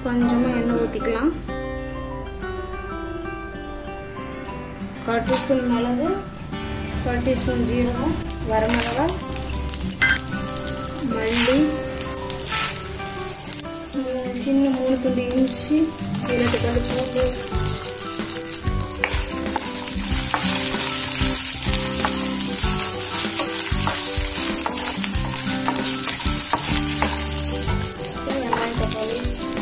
கொஞ்சமாக எண்ணெய் ஊற்றிக்கலாம் கால் டீஸ்பூன் மிளகு கால் டீஸ்பூன் ஜீரகம் வரமிளகா மல்லி உம், சின்ன மூணு துண்டு இஞ்சி இரண்டு கல் பூண்டு வெங்காயம் தக்காளி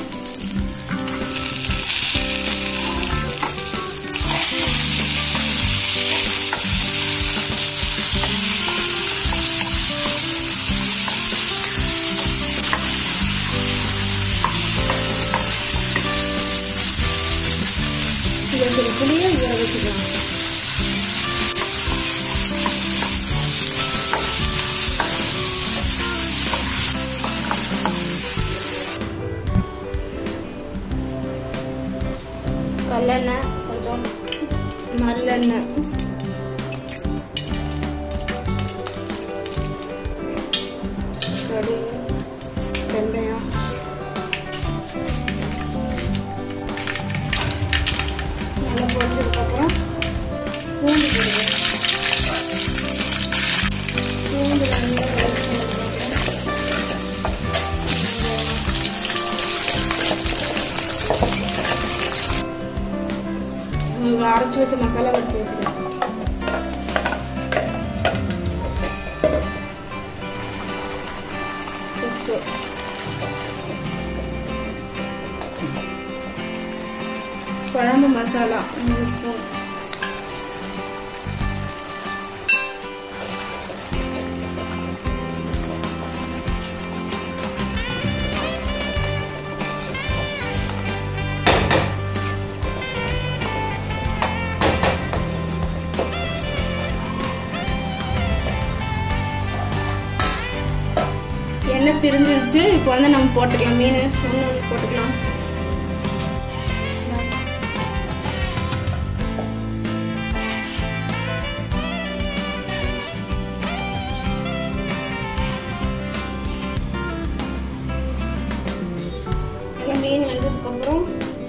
இதை புளியை ஊற வச்சுக்கலாம் கல்லெண்ணெய் கொஞ்சம் நல்லெண்ணெய் கடுகு வெந்தயம் நல்லா பொரிஞ்சதுக்கப்புறம் பூண்டு போடுவேன் பூண்டு நல்லா வதக்கினதுக்கப்புறம் நம்ம அரைச்சி வச்ச மசாலா எடுத்து வச்சுருக்கேன் உப்பு குழம்பு மசாலா மூணு ஸ்பூன் எண்ணெய் பிரிஞ்சிருச்சு இப்போ வந்து நம்ம போட்டுக்கலாம் மீன் ஒன்று ஒன்று போட்டுக்கலாம் நல்லா மீன் வெந்ததுக்கப்புறம்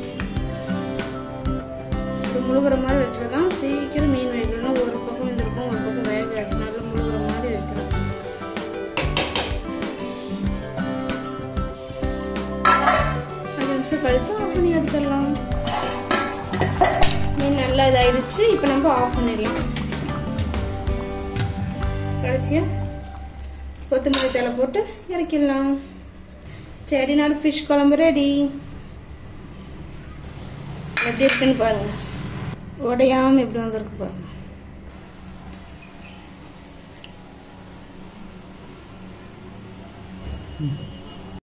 இது முழுகிற மாதிரி வச்சுக்கலாம் சீக்கிரம் மீன் வைக்கணும் ஒரு பக்கம் வெந்திருக்கும் ஒரு பக்கம் வேகாது நல்லா முழுகிற மாதிரி வைக்கணும் அஞ்சு நிமிஷம் கழிச்சு ஆஃப் பண்ணி எடுத்துடலாம் மீன் நல்லா இதாயிடுச்சு இப்போ நம்ம ஆஃப் பண்ணிடலாம் கடைசியா கொத்தமல்லி தலை போட்டு இறக்கிடலாம் செடிநாடு ஃபிஷ் குழம்பு ரெடி எப்படி இருக்குன்னு பாருங்க உடையாம எப்படி வந்திருக்கு பாருங்க ம்